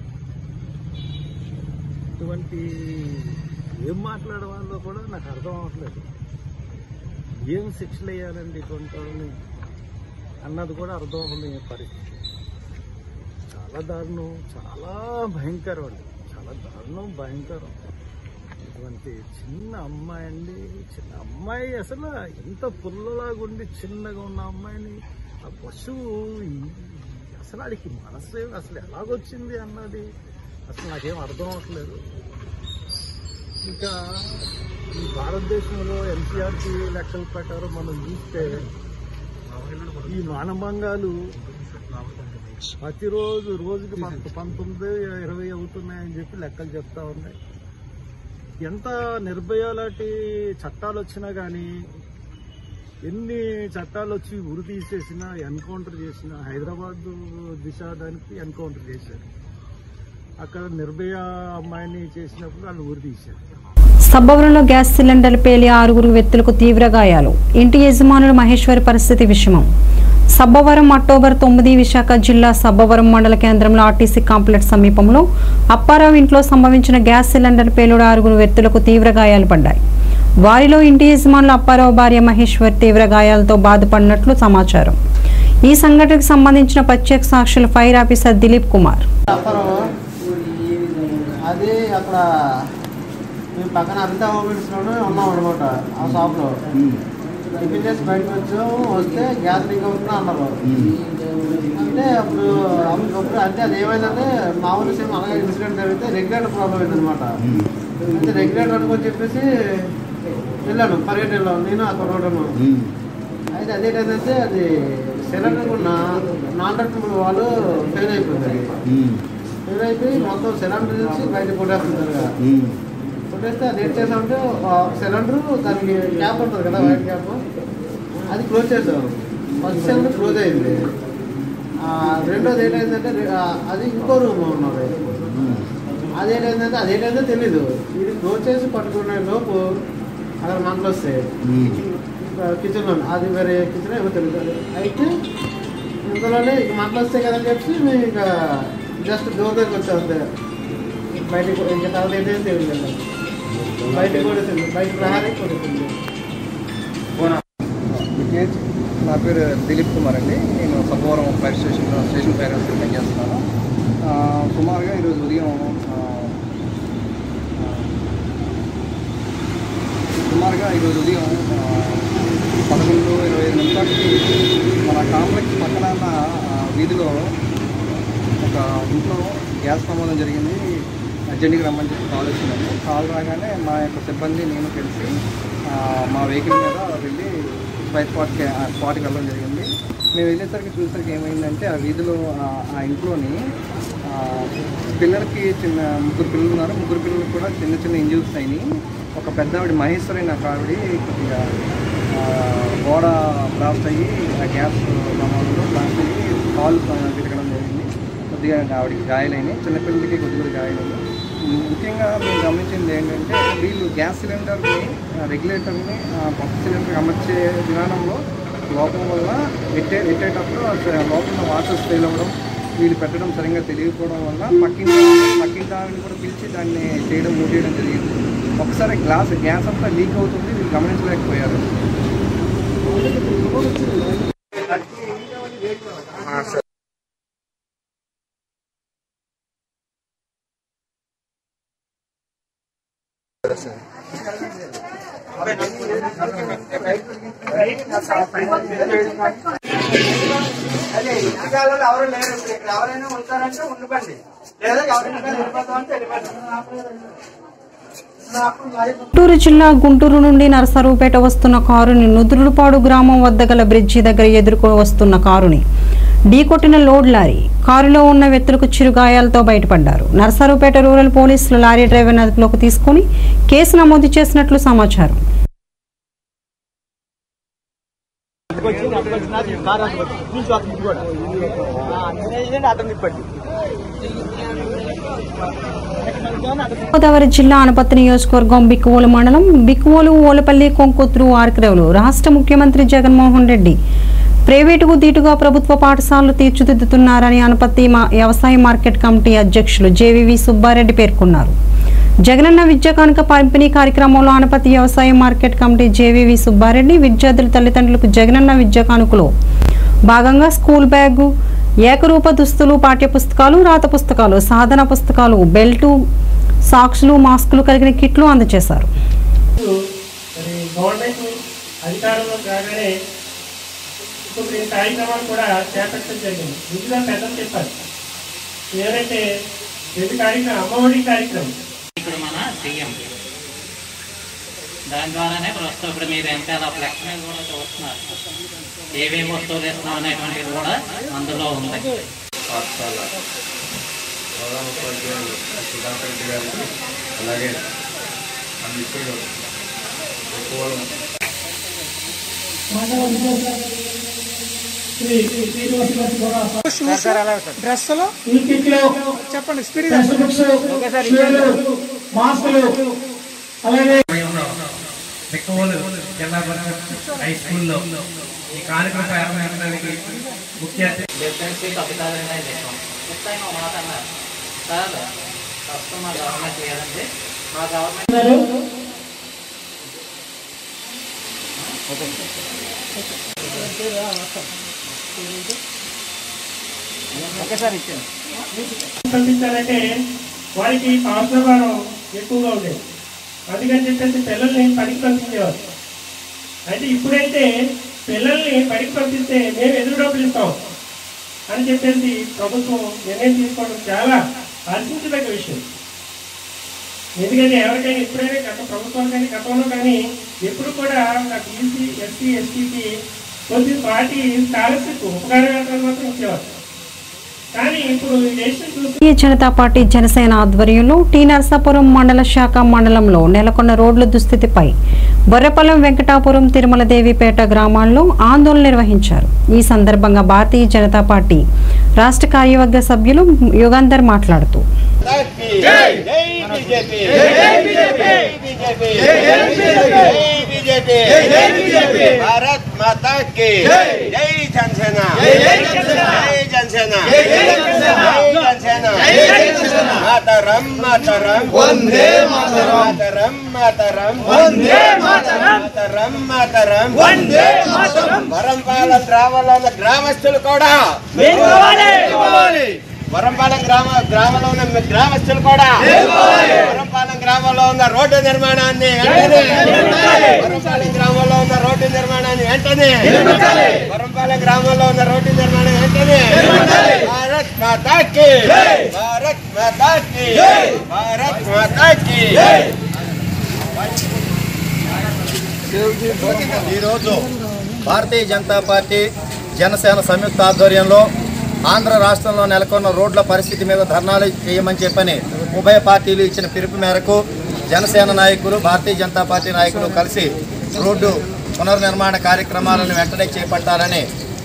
ఇటువంటి ఏం మాట్లాడవాలో కూడా నాకు అర్థం అవ్వట్లేదు ఏం శిక్షలు వేయాలండి ఇటువంటి వాళ్ళని అన్నది కూడా అర్థం అవ్వని పరిస్థితి చాలా దారుణం చాలా భయంకరం అండి చాలా దారుణం భయంకరం ఇటువంటి చిన్న అమ్మాయి అండి చిన్న అమ్మాయి అసలు ఎంత పుల్లలాగుండి చిన్నగా ఉన్న అమ్మాయిని ఆ పశువు ఈ- అసలు ఆడికి మనసు అసలు ఎలాగొచ్చింది అన్నది అసలు నాకేం అర్థం అవ్వట్లేదు ఇంకా ఈ భారతదేశంలో ఎన్సీఆర్టీ లెక్కల ప్రకారం మనం చూస్తే ఈ మానభంగాలు ప్రతిరోజు రోజుకి పంత- పంతొమ్మిది ఇరవై అవుతున్నాయని చెప్పి లెక్కలు చెప్తా ఉన్నాయి ఎంత నిర్భయ లాంటి చట్టాలు వచ్చినా కానీ ఎన్ని చట్టాలు వచ్చి ఉరి తీసేసినా ఎన్కౌంటర్ చేసినా హైదరాబాద్ దిశ దానికి ఎన్కౌంటర్ చేశారు అక్కడ నిర్భయ అమ్మాయిని చేసినప్పుడు వాళ్ళు ఉరి తీశారు సబ్బవరంలో గ్యాస్ సిలిండర్ పేలి ఆరుగురు వ్యక్తులకు తీవ్ర గాయాలు ఇంటి యజమానులు మహేశ్వరి పరిస్థితి విషమం సబ్బవరం అక్టోబర్ తొమ్మిది విశాఖ జిల్లా సబ్బవరం మండల కేంద్రంలో ఆర్టీసీ కాంప్లెక్స్ సమీపంలో అప్పారావు ఇంట్లో సంభవించిన గ్యాస్ సిలిండర్ పేలుడు ఆరుగురు వ్యక్తులకు తీవ్ర గాయాలు పడ్డాయి వారిలో ఇంటి యజమానులు అప్పారావు భార్య మహేశ్వర్ తీవ్ర గాయాలతో బాధపడినట్లు సమాచారం ఈ సంఘటనకు సంబంధించిన ప్రత్యేక సాక్షులు ఫైర్ ఆఫీసర్ దిలీప్ కుమార్ అప్పుడు అది అక్కడ మేము పక్కన అనితా మూమెంట్స్లోనే ఉన్నాం అనమాట ఆ షాప్లో టిఫిన్ చేసి బయటకు వచ్చాము వస్తే గ్యాస్ లీక్ అవుతుందా అన్నారు అంటే అప్పుడు అప్పుడు అంటే అది ఏమైందంటే మామూలు సేమ్ అలాగే ఇన్సిడెంట్ జరిగితే రెగ్యులేటర్ ప్రాబ్లం అయింది అనమాట అయితే రెగ్యులేటర్ అనుకొని చెప్పేసి వెళ్ళాను పరిగెట్టి వెళ్ళాను నేను అక్కడ రోడ్డు అయితే అదేంటంటే అది సిలిండర్ ఉన్న నాన్ డక్టబుల్ వాళ్ళు ఫెయిల్ అయిపోయింది అది ఫెయిల్ అయిపోయి మొత్తం సిలిండర్ నుంచి బయట కొట్టేస్తుంటారు కొట్టేస్తే అది ఏం చేసామంటే సిలిండర్ దానికి క్యాప్ ఉంటుంది కదా వైట్ క్యాప్ అది క్లోజ్ చేసాం ఫస్ట్ సిలిండర్ క్లోజ్ అయింది ఆ, రెండోది ఏంటంటే అది ఇంకో రూమ్ ఉన్నది అదేంటంటే అదేంటంటే తెలీదు ఇది క్లోజ్ చేసి పట్టుకునే లోపు అక్కడ మంటలు వస్తాయి కిచెన్లో అది వేరే కిచెన్ ఏమో తెలియదు అయితే ఇందులోనే ఇక మంటలు వస్తాయి కదని చెప్పి మేము ఇంకా జస్ట్ డోర్ దగ్గరికి వచ్చాం అంతే బయటకు ఇంకా తర్వాత ఏంటంటే తెలియదు బయటకు కూడా తెలియదు బయట ప్రహారీ కూడా తెలియదు నా పేరు దిలీప్ కుమార్ అండి నేను సబ్బవరం ఫైర్ స్టేషన్లో స్టేషన్ ఫైర్ ఆఫీసర్ పనిచేస్తున్నాను ఆ, సుమారుగా ఈరోజు ఉదయం ఆ, ఆ, సుమారుగా ఈరోజు ఉదయం ఆ, పదకొండు ఇరవై ఐదు నిమిషాలకి మన కాంప్లెక్స్ పక్కన ఉన్న ఆ, వీధిలో ఒక ఇంట్లో గ్యాస్ ప్రమాదం జరిగింది అర్జెంట్గా రమ్మని చెప్పి కాల్ వచ్చిందండి కాల్ రాగానే మా యొక్క సిబ్బంది నేను కలిసి ఆ, మా వెహికల్ మీద వెళ్ళి ఫైర్ స్పాట్కి ఆ స్పాట్కి వెళ్ళడం జరిగింది మేము వెళ్ళేసరికి చూసేసరికి ఏమైందంటే ఆ వీధిలో ఆ- ఆ ఇంట్లోని ఆ, పిల్లలకి చిన్న ముగ్గురు పిల్లలు ఉన్నారు ముగ్గురు పిల్లలు కూడా చిన్న చిన్న ఇంజూరీస్ అయినాయి ఒక పెద్ద ఆవిడ మహేశ్వరి నాకు ఆవిడ కొద్దిగా ఆ, గోడ బ్లాస్ట్ అయ్యి ఆ గ్యాస్ ప్రమాదంలో బ్లాస్ట్ అయ్యి కాల్ తిరగడం జరిగింది కొద్దిగా ఆవిడకి గాయాలైనాయి చిన్నపిల్లలకి కొద్దిగా గాయాలైనాయి ముఖ్యంగా మేము గమనించింది ఏంటంటే వీళ్ళు గ్యాస్ సిలిండర్ని రెగ్యులేటర్ని కొత్త సిలిండర్కి అమర్చే విధానంలో లోపం వల్ల ఎట్టే ఎట్టేటప్పుడు ఆ స- లోపల ఉన్న వాటర్స్ ఫెయిల్ అవ్వడం వీళ్ళు పెట్టడం సరిగ్గా తెలియకపోవడం వల్ల పక్కింటి పక్కింటి ఆవిడని కూడా పిలిచి దాన్ని చేయడం మూటేయడం జరిగింది ఒకసారి గ్లాస్ గ్యాస్ అంతా లీక్ అవుతుంది వీళ్ళు గమనించలేకపోయారు అదే ఇంటికాలలో ఎవరు లేరు ఇప్పుడు ఇక్కడ ఎవరైనా ఉంటారంటే ఉండిపోండి లేదా ఎవరైనా వెళ్ళిపోతాం అంటే వెళ్ళిపోతాం గుంటూరు జిల్లా గుంటూరు నుండి నరసరావుపేట వస్తున్న కారుని నుదురుపాడు గ్రామం వద్ద గల బ్రిడ్జి దగ్గర ఎదుర్కొ వస్తున్న కారుని ఢీకొట్టిన లోడ్ లారీ కారులో ఉన్న వ్యక్తులకు చిరుగాయాలతో బయటపడ్డారు నరసరావుపేట రూరల్ పోలీసులు లారీ డ్రైవర్ అదుపులోకి తీసుకుని కేసు నమోదు చేసినట్లు సమాచారం గోదావరి జిల్లా అనపత్తి నియోజకవర్గం బిక్కువోలు మండలం బిక్కువోలు ఓలపల్లి కొంకొత్రు ఆర్కరేవులు రాష్ట్ర ముఖ్యమంత్రి జగన్మోహన్ రెడ్డి ప్రైవేటుకు దీటుగా ప్రభుత్వ పాఠశాలలు తీర్చిదిద్దుతున్నారని అనపత్తి మా వ్యవసాయ మార్కెట్ కమిటీ అధ్యక్షులు జేవివి సుబ్బారెడ్డి పేర్కొన్నారు జగనన్న విద్యా కానుక పంపిణీ కార్యక్రమంలో అనపతి వ్యవసాయ మార్కెట్ కమిటీ జేవివి సుబ్బారెడ్డి విద్యార్థుల తల్లిదండ్రులకు జగనన్న విద్యా కానుకలో భాగంగా స్కూల్ బ్యాగు ఏకరూప దుస్తులు పాఠ్యపుస్తకాలు రాత పుస్తకాలు సాధన పుస్తకాలు బెల్టు సాక్సులు మాస్కులు కలిగిన కిట్లు అందజేశారు మరి గవర్నమెంట్ అధికారంలో రాగానే ఇప్పుడు ఈ కార్యక్రమాలు కూడా చేపట్టడం జరిగింది ముందుగా పెద్దలు చెప్పారు ఏదంటే ప్రతి కార్యక్రమం అమ్మఒడి కార్యక్రమం ఇప్పుడు మన సీఎం దాని ద్వారానే ప్రస్తుతం ఇప్పుడు మీరు వెనకాల ఫ్లెక్స్ మీద కూడా చూస్తున్నారు ఏమేమి వస్తువులు ఇస్తున్నాం అనేటువంటిది కూడా అందులో ఉంది పాఠశాల ప్రధాన ఉపాధ్యాయులు సుధాకర్ రెడ్డి గారికి అలాగే మన మిత్రుడు ఎక్కువ డ్రెస్సులు చెప్పండి స్పీడ్ మాస్కులు అలాగే ఎక్కువలు జిల్లా పరిషత్ హై స్కూల్లో ఈ కార్యక్రమం ప్రారంభించడానికి ముఖ్య అతిథి డిఫరెన్స్ కవితాలు అనేది చేసాం చెప్తాను ఒక మాట అన్నారు సార్ ప్రస్తుతం మా గవర్నమెంట్ లేదండి మా గవర్నమెంట్ ఒకసారి ఇచ్చాను పంపించాలంటే వారికి అవసర భారం ఎక్కువగా ఉండేది అందుకని చెప్పేసి పిల్లల్ని పనికి పంపించేవారు అయితే ఇప్పుడైతే పిల్లల్ని పనికి పంపిస్తే మేము ఎదురు డబ్బులు ఇస్తాం అని చెప్పేసి ప్రభుత్వం నిర్ణయం తీసుకోవడం చాలా హర్షించదగ్గ విషయం ఎందుకంటే ఎవరికైనా ఎప్పుడైనా గత ప్రభుత్వం కానీ గతంలో కానీ ఎప్పుడు కూడా బీసీ ఎస్సీ ఎస్టీకి కొద్ది పార్టీ స్కాలర్షిప్ ఉపకార వేతనాలు మాత్రం ఇచ్చేవారు కానీ ఇప్పుడు ఈ దేశం చూస్తే భారతీయ జనతా పార్టీ జనసేన ఆధ్వర్యంలో టీ నరసాపురం మండల శాఖ మండలంలో నెలకొన్న రోడ్ల దుస్థితిపై బొర్రపల్లం వెంకటాపురం తిరుమల దేవిపేట గ్రామాల్లో ఆందోళన నిర్వహించారు ఈ సందర్భంగా భారతీయ జనతా పార్టీ రాష్ట్ర కార్యవర్గ సభ్యులు యుగంధర్ మాట్లాడుతూ జై బీజేపీ జై బీజేపీ బీజేపీ జై బీజేపీ జై బీజేపీ భారత్ మాతా కి జై జనసేన జై జనసేన జై జనసేన మాతరం మాతరం వందే మాతరం మాతరం మాతరం వందే మాతరం మాతరం మాతరం వందే మాతరం వరంపాలెం గ్రామంలో గ్రామస్తులు కూడా వరంపాలెం గ్రామ గ్రామంలో ఉన్న గ్రామస్తులు కూడా వరంపాలెం గ్రామంలో ఉన్న రోడ్డు నిర్మాణాన్ని వెంటనే వరంపాలెం గ్రామంలో ఉన్న రోడ్డు నిర్మాణాన్ని వెంటనే వరంపాలెం గ్రామంలో ఉన్న రోడ్డు నిర్మాణం వెంటనే భారత్ మాతాకి భారత్ మాతాకి భారత్ మాతాకి ఈరోజు భారతీయ జనతా పార్టీ జనసేన సంయుక్త ఆధ్వర్యంలో ఆంధ్ర రాష్ట్రంలో నెలకొన్న రోడ్ల పరిస్థితి మీద ధర్నాలు చేయమని చెప్పని ఉభయ పార్టీలు ఇచ్చిన పిలుపు మేరకు జనసేన నాయకులు భారతీయ జనతా పార్టీ నాయకులు కలిసి రోడ్డు పునర్నిర్మాణ కార్యక్రమాలను వెంటనే చేపట్టాలని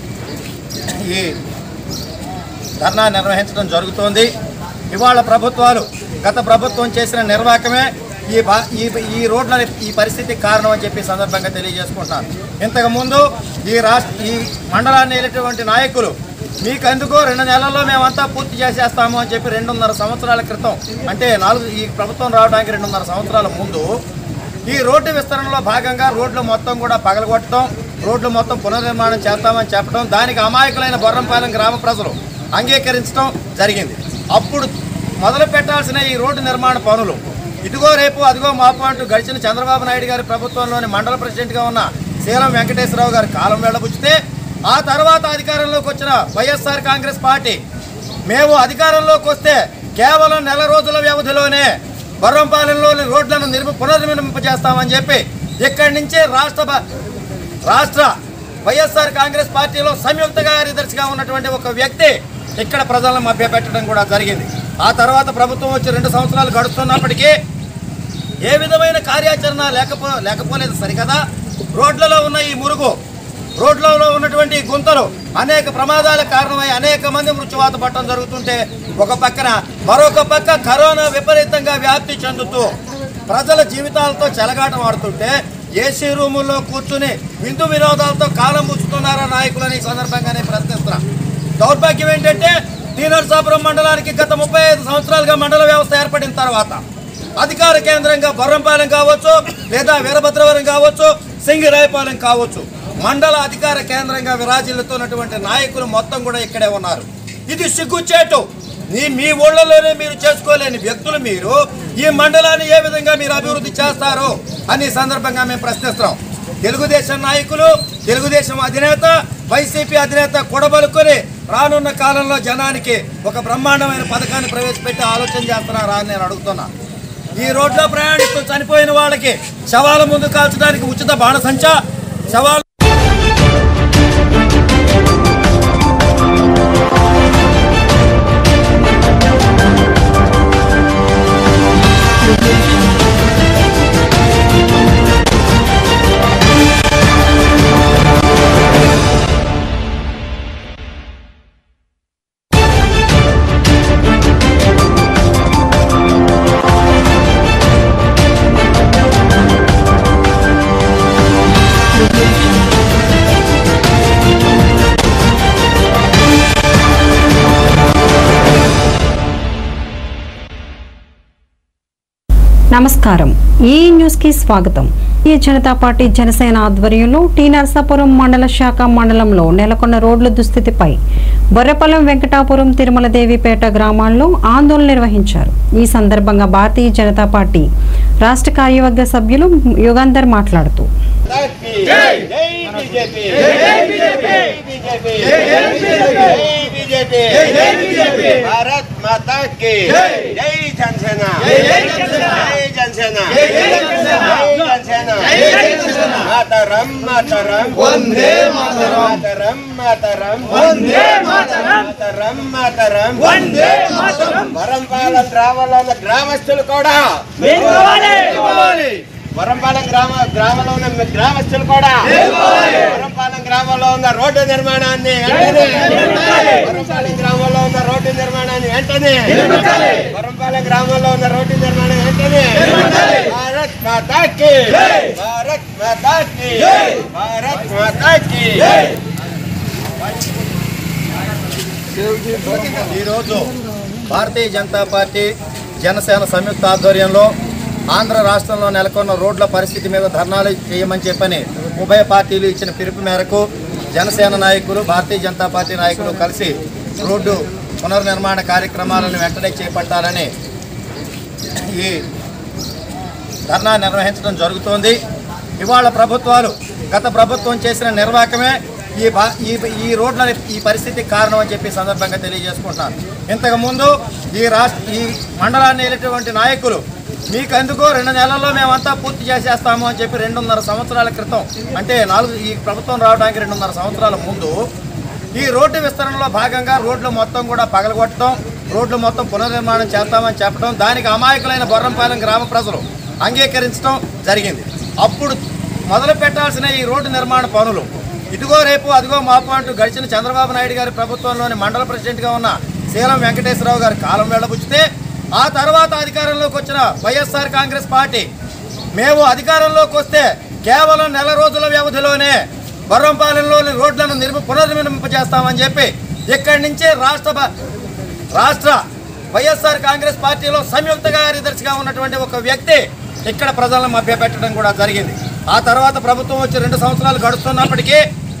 ఈ ధర్నా నిర్వహించడం జరుగుతోంది ఇవాళ ప్రభుత్వాలు గత ప్రభుత్వం చేసిన నిర్వాహకమే ఈ భా ఈ ఈ రోడ్ల ఈ పరిస్థితి కారణం అని చెప్పి సందర్భంగా తెలియజేసుకుంటున్నాను ఇంతకుముందు ఈ రాష్ట్ర ఈ మండలాన్ని వెళ్ళేటువంటి నాయకులు మీకు ఎందుకు రెండు నెలల్లో మేమంతా పూర్తి చేసేస్తాము అని చెప్పి రెండున్నర సంవత్సరాల క్రితం అంటే నాలుగు ఈ ప్రభుత్వం రావడానికి రెండున్నర సంవత్సరాల ముందు ఈ రోడ్డు విస్తరణలో భాగంగా రోడ్లు మొత్తం కూడా పగలగొట్టడం రోడ్లు మొత్తం పునర్నిర్మాణం చేస్తామని చెప్పడం దానికి అమాయకులైన బొర్రంపాలెం గ్రామ ప్రజలు అంగీకరించడం జరిగింది అప్పుడు మొదలు పెట్టాల్సిన ఈ రోడ్డు నిర్మాణ పనులు ఇదిగో రేపు అదిగో మాపు అంటూ గడిచిన చంద్రబాబు నాయుడు గారి ప్రభుత్వంలోని మండల ప్రెసిడెంట్గా ఉన్న శీలం వెంకటేశ్వరరావు గారి కాలం వెళ్ళబుచ్చితే ఆ తర్వాత అధికారంలోకి వచ్చిన వైఎస్ఆర్ కాంగ్రెస్ పార్టీ మేము అధికారంలోకి వస్తే కేవలం నెల రోజుల వ్యవధిలోనే బర్రంపాలెంలోని రోడ్లను నిర్మి పునర్నిర్మింపజేస్తామని చెప్పి ఇక్కడి నుంచే రాష్ట్ర బ- రాష్ట్ర వైఎస్ఆర్ కాంగ్రెస్ పార్టీలో సంయుక్త కార్యదర్శిగా ఉన్నటువంటి ఒక వ్యక్తి ఇక్కడ ప్రజలను మభ్యపెట్టడం కూడా జరిగింది ఆ తర్వాత ప్రభుత్వం వచ్చి రెండు సంవత్సరాలు గడుస్తున్నప్పటికీ ఏ విధమైన కార్యాచరణ లేకపో లేకపోలేదు సరికదా రోడ్లలో ఉన్న ఈ మురుగు రోడ్లలో ఉన్నటువంటి ఈ గుంతలు అనేక ప్రమాదాలకు కారణమై అనేక మంది మృత్యువాత పట్టడం జరుగుతుంటే ఒక పక్కన మరొక పక్క కరోనా విపరీతంగా వ్యాప్తి చెందుతూ ప్రజల జీవితాలతో చెలగాటం ఆడుతుంటే ఏసీ రూముల్లో కూర్చుని విందు వినోదాలతో కాలం ముచ్చుతున్నారా నాయకులని ఈ సందర్భంగానే ప్రశ్నిస్తున్నా దౌర్భాగ్యం ఏంటంటే టీనర్సాపురం మండలానికి గత ముప్పై ఐదు సంవత్సరాలుగా మండల వ్యవస్థ ఏర్పడిన తర్వాత అధికార కేంద్రంగా బొర్రంపాలెం కావచ్చు లేదా వీరభద్రవరం కావచ్చు సింగిరాయపాలెం కావచ్చు మండల అధికార కేంద్రంగా విరాజిల్లుతున్నటువంటి నాయకులు మొత్తం కూడా ఇక్కడే ఉన్నారు ఇది సిగ్గుచేటు నీ మీ ఊళ్ళలోనే మీరు చేసుకోలేని వ్యక్తులు మీరు ఈ మండలాన్ని ఏ విధంగా మీరు అభివృద్ధి చేస్తారు అని ఈ సందర్భంగా మేము ప్రశ్నిస్తున్నాం తెలుగుదేశం నాయకులు తెలుగుదేశం అధినేత వైసీపీ అధినేత కొడబలుకొని రానున్న కాలంలో జనానికి ఒక బ్రహ్మాండమైన పథకాన్ని ప్రవేశపెట్టి ఆలోచన చేస్తున్నారా అని నేను అడుగుతున్నా ఈ రోడ్లో ప్రయాణిస్తూ చనిపోయిన వాళ్ళకి శవాల ముందు కాల్చడానికి ఉచిత బాణసంచ శవాలు నమస్కారం ఈ న్యూస్ కి స్వాగతం ఈ జనతా పార్టీ జనసేన ఆధ్వర్యంలో టీ నరసాపురం మండల శాఖ మండలంలో నెలకొన్న రోడ్ల దుస్థితిపై బొర్రపల్లం వెంకటాపురం తిరుమల దేవిపేట గ్రామాల్లో ఆందోళన నిర్వహించారు ఈ సందర్భంగా భారతీయ జనతా పార్టీ రాష్ట్ర కార్యవర్గ సభ్యులు యుగంధర్ మాట్లాడుతూ జై బీజేపీ జై బీజేపీ బీజేపీ జై బీజేపీ జై బీజేపీ భారత్ మాతా కి జై జనసేన జై జనసేన జై జనసేన మాతరం మాతరం వందే మాతరం మాతరం మాతరం వందే మాతరం మాతరం మాతరం వందే మాతరం వరంపాలెం గ్రామంలో గ్రామస్తులు కూడా వరంపాలెం గ్రామ గ్రామంలో ఉన్న గ్రామస్తులు కూడా వరంపాలెం గ్రామంలో ఉన్న రోడ్డు నిర్మాణాన్ని వెంటనే వరంపాలెం గ్రామంలో ఉన్న రోడ్డు నిర్మాణాన్ని వెంటనే వరంపాలెం గ్రామంలో ఉన్న రోడ్డు నిర్మాణం వెంటనే భారత్ మాతాకి భారత్ మాతాకి భారత్ మాతాకి ఈరోజు భారతీయ జనతా పార్టీ జనసేన సంయుక్త ఆధ్వర్యంలో ఆంధ్ర రాష్ట్రంలో నెలకొన్న రోడ్ల పరిస్థితి మీద ధర్నాలు చేయమని చెప్పని ఉభయ పార్టీలు ఇచ్చిన పిలుపు మేరకు జనసేన నాయకులు భారతీయ జనతా పార్టీ నాయకులు కలిసి రోడ్డు పునర్నిర్మాణ కార్యక్రమాలను వెంటనే చేపట్టాలని ఈ ధర్నా నిర్వహించడం జరుగుతోంది ఇవాళ ప్రభుత్వాలు గత ప్రభుత్వం చేసిన నిర్వాహకమే ఈ బా ఈ ఈ రోడ్ల ఈ పరిస్థితికి కారణం అని చెప్పి సందర్భంగా తెలియజేసుకుంటున్నాను ఇంతకుముందు ఈ రాష్ట్ర ఈ మండలాన్ని వెళ్ళేటువంటి నాయకులు మీకు ఎందుకు రెండు నెలల్లో మేమంతా పూర్తి చేసేస్తాము అని చెప్పి రెండున్నర సంవత్సరాల క్రితం అంటే నాలుగు ఈ ప్రభుత్వం రావడానికి రెండున్నర సంవత్సరాల ముందు ఈ రోడ్డు విస్తరణలో భాగంగా రోడ్లు మొత్తం కూడా పగలగొట్టడం రోడ్లు మొత్తం పునర్నిర్మాణం చేస్తామని చెప్పడం దానికి అమాయకులైన బొర్రంపాలెం గ్రామ ప్రజలు అంగీకరించడం జరిగింది అప్పుడు మొదలు పెట్టాల్సిన ఈ రోడ్డు నిర్మాణ పనులు ఇదిగో రేపు అదిగో మాపు అంటూ గడిచిన చంద్రబాబు నాయుడు గారి ప్రభుత్వంలోని మండల ప్రెసిడెంట్గా ఉన్న శీలం వెంకటేశ్వరరావు గారి కాలం వెళ్ళబుచ్చితే ఆ తర్వాత అధికారంలోకి వచ్చిన వైఎస్ఆర్ కాంగ్రెస్ పార్టీ మేము అధికారంలోకి వస్తే కేవలం నెల రోజుల వ్యవధిలోనే బొర్రంపాలెంలోని రోడ్లను నిర్మి పునర్నిర్మింపజేస్తామని చెప్పి ఇక్కడి నుంచే రాష్ట్ర బ- రాష్ట్ర వైఎస్ఆర్ కాంగ్రెస్ పార్టీలో సంయుక్త కార్యదర్శిగా ఉన్నటువంటి ఒక వ్యక్తి ఇక్కడ ప్రజలను మభ్యపెట్టడం కూడా జరిగింది ఆ తర్వాత ప్రభుత్వం వచ్చి రెండు సంవత్సరాలు గడుస్తున్నప్పటికీ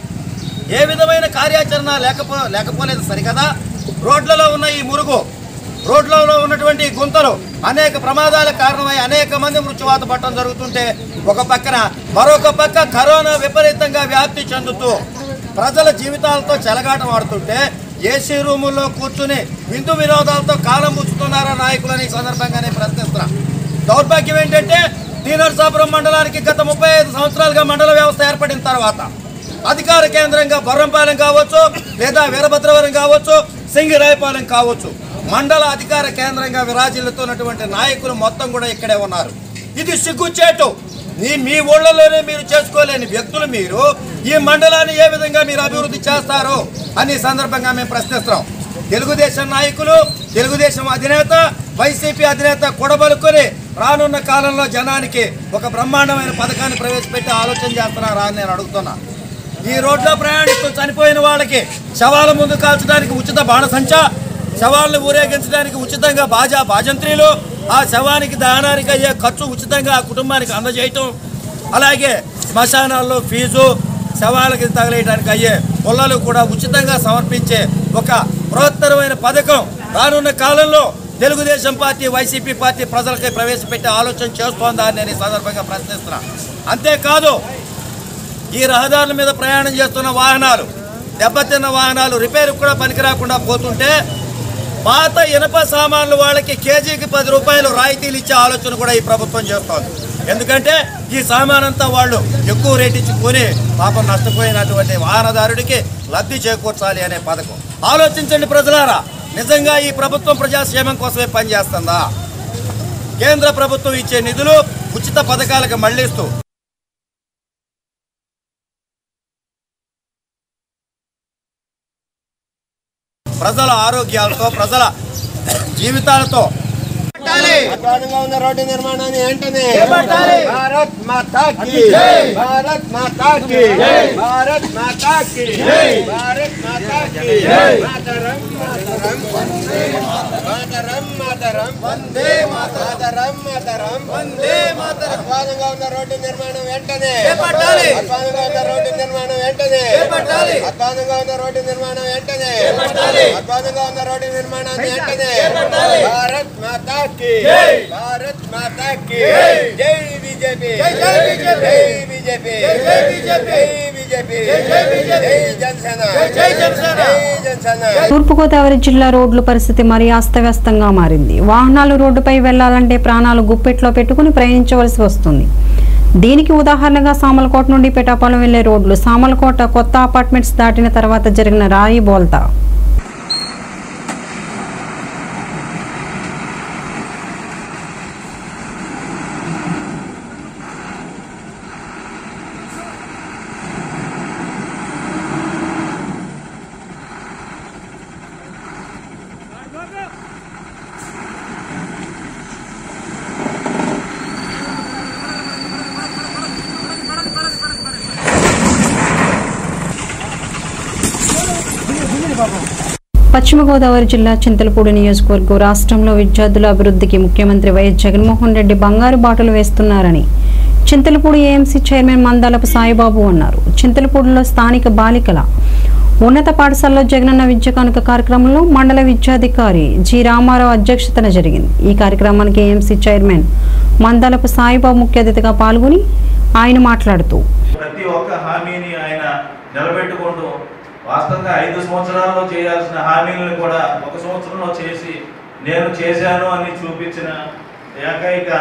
ఏ విధమైన కార్యాచరణ లేకపో లేకపోలేదు సరికదా రోడ్లలో ఉన్న ఈ మురుగు రోడ్లలో ఉన్నటువంటి ఈ గుంతలు అనేక ప్రమాదాలకు కారణమై అనేక మంది మృత్యువాత పట్టడం జరుగుతుంటే ఒక పక్కన మరొక పక్క కరోనా విపరీతంగా వ్యాప్తి చెందుతూ ప్రజల జీవితాలతో చెలగాటం ఆడుతుంటే ఏసీ రూముల్లో కూర్చుని విందు వినోదాలతో కాలం పుచ్చుతున్నారా నాయకులని ఈ సందర్భంగా నేను ప్రశ్నిస్తున్నా దౌర్భాగ్యం ఏంటంటే టీనర్సాపురం మండలానికి గత ముప్పై ఐదు సంవత్సరాలుగా మండల వ్యవస్థ ఏర్పడిన తర్వాత అధికార కేంద్రంగా బొర్రంపాలెం కావచ్చు లేదా వీరభద్రవరం కావచ్చు సింగిరాయపాలెం కావచ్చు మండల అధికార కేంద్రంగా విరాజిల్లుతున్నటువంటి నాయకులు మొత్తం కూడా ఇక్కడే ఉన్నారు ఇది సిగ్గుచేటు నీ మీ ఊళ్ళలోనే మీరు చేసుకోలేని వ్యక్తులు మీరు ఈ మండలాన్ని ఏ విధంగా మీరు అభివృద్ధి చేస్తారు అని ఈ సందర్భంగా మేము ప్రశ్నిస్తున్నాం తెలుగుదేశం నాయకులు తెలుగుదేశం అధినేత వైసీపీ అధినేత కొడబలుకొని రానున్న కాలంలో జనానికి ఒక బ్రహ్మాండమైన పథకాన్ని ప్రవేశపెట్టి ఆలోచన చేస్తున్నారా అని నేను అడుగుతున్నా ఈ రోడ్లో ప్రయాణిస్తూ చనిపోయిన వాళ్ళకి శవాల ముందు కాల్చడానికి ఉచిత బాణసంచ శవాలను ఊరేగించడానికి ఉచితంగా బాజా బాజంత్రీలు ఆ శవానికి దహనానికి అయ్యే ఖర్చు ఉచితంగా ఆ కుటుంబానికి అందజేయటం అలాగే శ్మశానాల్లో ఫీజు శవాలకి తగలేయడానికి అయ్యే పుల్లలు కూడా ఉచితంగా సమర్పించే ఒక బృహత్తరమైన పథకం రానున్న కాలంలో తెలుగుదేశం పార్టీ వైసీపీ పార్టీ ప్రజలకి ప్రవేశపెట్టే ఆలోచన చేస్తోందా అని నేను ఈ సందర్భంగా ప్రశ్నిస్తున్నా అంతేకాదు ఈ రహదారుల మీద ప్రయాణం చేస్తున్న వాహనాలు దెబ్బతిన్న వాహనాలు రిపేర్ కూడా పనికి రాకుండా పోతుంటే పాత ఇనప సామాన్లు వాళ్ళకి కేజీకి పది రూపాయలు రాయితీలు ఇచ్చే ఆలోచన కూడా ఈ ప్రభుత్వం చేస్తోంది ఎందుకంటే ఈ సామాన్ అంతా వాళ్ళు ఎక్కువ రేట్ ఇచ్చి కొని పాపం నష్టపోయినటువంటి వాహనదారుడికి లబ్ధి చేకూర్చాలి అనే పథకం ఆలోచించండి ప్రజలారా నిజంగా ఈ ప్రభుత్వం ప్రజాక్షేమం కోసమే పనిచేస్తుందా కేంద్ర ప్రభుత్వం ఇచ్చే నిధులు ఉచిత పథకాలకు మళ్లిస్తూ ప్రజల ఆరోగ్యాలతో ప్రజల జీవితాలతో అధ్వానంగా ఉన్న రోడ్డు నిర్మాణాన్ని వెంటనే భారత్ మాతాకి భారత్ మాతాకి భారత్ మాతాకి భారత్ మాతాకి మాతరం మాతరం మాతరం మాతరం వందే మాతరం మాతరం వందే మాతరం అధ్వానంగా ఉన్న రోడ్డు నిర్మాణం వెంటనే అధ్వానంగా ఉన్న రోడ్డు నిర్మాణం వెంటనే అధ్వానంగా ఉన్న రోడ్డు నిర్మాణం వెంటనే అధ్వానంగా ఉన్న రోడ్డు నిర్మాణాన్ని వెంటనే భారత్ మాతా की भारत माता की जय बीजेपी जय बीजेपी जय बीजेपी जय बीजेपी जय बीजेपी जय जनसेना जय जनसेना जय जनसेना తూర్పుగోదావరి జిల్లా రోడ్ల పరిస్థితి మరీ అస్తవ్యస్తంగా మారింది వాహనాలు రోడ్డుపై వెళ్లాలంటే ప్రాణాలు గుప్పెట్లో పెట్టుకుని ప్రయాణించవలసి వస్తుంది దీనికి ఉదాహరణగా సామలకోట నుండి పిఠాపాలెం వెళ్లే రోడ్లు సామలకోట కొత్త అపార్ట్మెంట్స్ దాటిన తర్వాత జరిగిన రాయి బోల్తా పశ్చిమ గోదావరి జిల్లా చింతలపూడి నియోజకవర్గం రాష్ట్రంలో విద్యార్థుల అభివృద్ధికి ముఖ్యమంత్రి వైఎస్ జగన్మోహన్ రెడ్డి బంగారు బాటలు వేస్తున్నారని చింతలపూడి ఏఎంసీ చైర్మన్ మందాలపు సాయిబాబు అన్నారు చింతలపూడిలో స్థానిక బాలికల ఉన్నత పాఠశాలలో జగనన్న విద్య కానుక కార్యక్రమంలో మండల విద్యాధికారి జి రామారావు అధ్యక్షతన జరిగింది ఈ కార్యక్రమానికి ఏఎంసీ చైర్మన్ మందాలపు సాయిబాబు ముఖ్య అతిథిగా పాల్గొని ఆయన మాట్లాడుతూ ప్రతి ఒక్క హామీని ఆయన నిలబెట్టుకుంటూ వాస్తవంగా ఐదు సంవత్సరాల్లో చేయాల్సిన హామీలను కూడా ఒక సంవత్సరంలో చేసి నేను చేశాను అని చూపించిన ఏకైక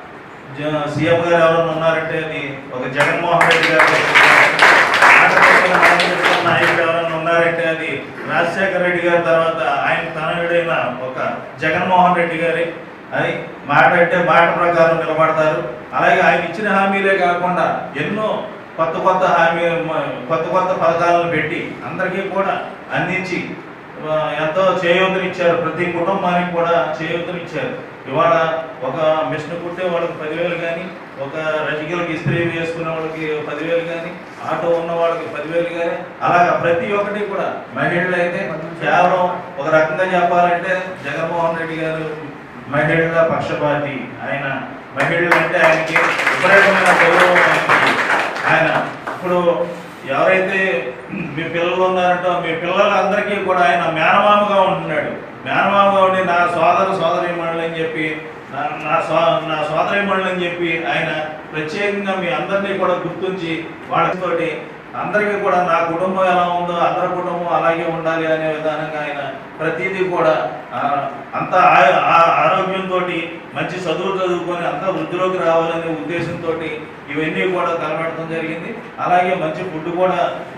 జ- సీఎం గారు ఎవరైనా ఉన్నారంటే అది ఒక జగన్మోహన్ రెడ్డి గారు ఆంధ్రప్రదేశ్లో నిలబెట్టుకున్న నాయకుడు ఎవరైనా ఉన్నారంటే అది రాజశేఖర రెడ్డి గారి తర్వాత ఆయన తనయుడైన ఒక జగన్మోహన్ రెడ్డి గారి అని మాట అంటే మాట ప్రకారం నిలబడతారు అలాగే ఆయన ఇచ్చిన హామీలే కాకుండా ఎన్నో కొత్త కొత్త హామీ మ- కొత్త కొత్త పథకాలను పెట్టి అందరికీ కూడా అందించి ఆ, ఎంతో చేయూతనిచ్చారు ప్రతి కుటుంబానికి కూడా చేయూతనిచ్చారు ఇవాళ ఒక మిషన్ కుట్టే వాళ్ళకి పదివేలు కానీ ఒక రజికలకి ఇస్త్రీ వేసుకునే వాళ్ళకి పదివేలు కానీ ఆటో ఉన్న వాళ్ళకి పదివేలు కానీ అలాగా ప్రతి ఒక్కటి కూడా మహిళలు అయితే కేవలం ఒక రకంగా చెప్పాలంటే జగన్మోహన్ రెడ్డి గారు మహిళల పక్షపాతి ఆయన మహిళలు అంటే ఆయనకి విపరీతమైన గౌరవం ఆయనకి. ఆయన ఇప్పుడు ఎవరైతే మీ పిల్లలు ఉన్నారంటో మీ పిల్లలందరికీ కూడా ఆయన మేనమామగా ఉంటున్నాడు మేనమామగా ఉండి నా సోదర సోదరీమణులు అని చెప్పి నా- నా సో నా సోదరీమణులు అని చెప్పి ఆయన ప్రత్యేకంగా మీ అందరినీ కూడా గుర్తుంచి వాళ్ళతోటి అందరికీ కూడా నా కుటుంబం ఎలా ఉందో అందరి కుటుంబం అలాగే ఉండాలి అనే విధానంగా ఆయన ప్రతిదీ కూడా ఆ, అంత ఆ- ఆ- ఆరోగ్యంతో మంచి చదువులు చదువుకొని అంతా వృద్ధిలోకి రావాలనే ఉద్దేశంతో ఇవన్నీ కూడా కలబెట్టడం జరిగింది అలాగే మంచి ఫుడ్ కూడా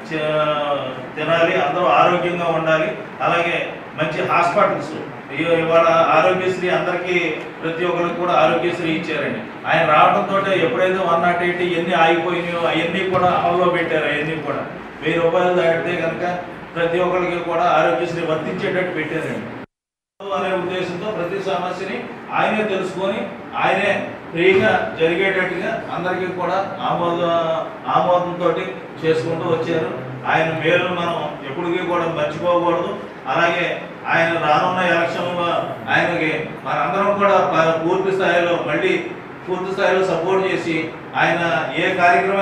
చ- తినాలి అందరూ ఆరోగ్యంగా ఉండాలి అలాగే మంచి హాస్పిటల్స్ ఇ- ఇవాళ ఆరోగ్యశ్రీ అందరికీ ప్రతి ఒక్కరికి కూడా ఆరోగ్యశ్రీ ఇచ్చారండి ఆయన రావడంతో ఎప్పుడైతే వన్ నాట్ ఎయిట్ ఎన్ని ఆగిపోయినాయో అవన్నీ కూడా అమల్లో పెట్టారు అవన్నీ కూడా వెయ్యి రూపాయలు దాటితే కనుక ప్రతి ఒక్కరికి కూడా ఆరోగ్యశ్రీ వర్తించేటట్టు పెట్టారండి అనే ఉద్దేశంతో ప్రతి సమస్యని ఆయనే తెలుసుకొని ఆయనే ఫ్రీగా జరిగేటట్టుగా అందరికీ కూడా ఆమోద ఆమోదంతో చేసుకుంటూ వచ్చారు ఆయన మేలు మనం ఎప్పటికీ కూడా మర్చిపోకూడదు అలాగే ఆయన రానున్న ఎలక్షన్లో ఆయనకి మనందరం కూడా ప- పూర్తి స్థాయిలో మళ్ళీ పూర్తి స్థాయిలో సపోర్ట్ చేసి ఆయన ఏ కార్యక్రమం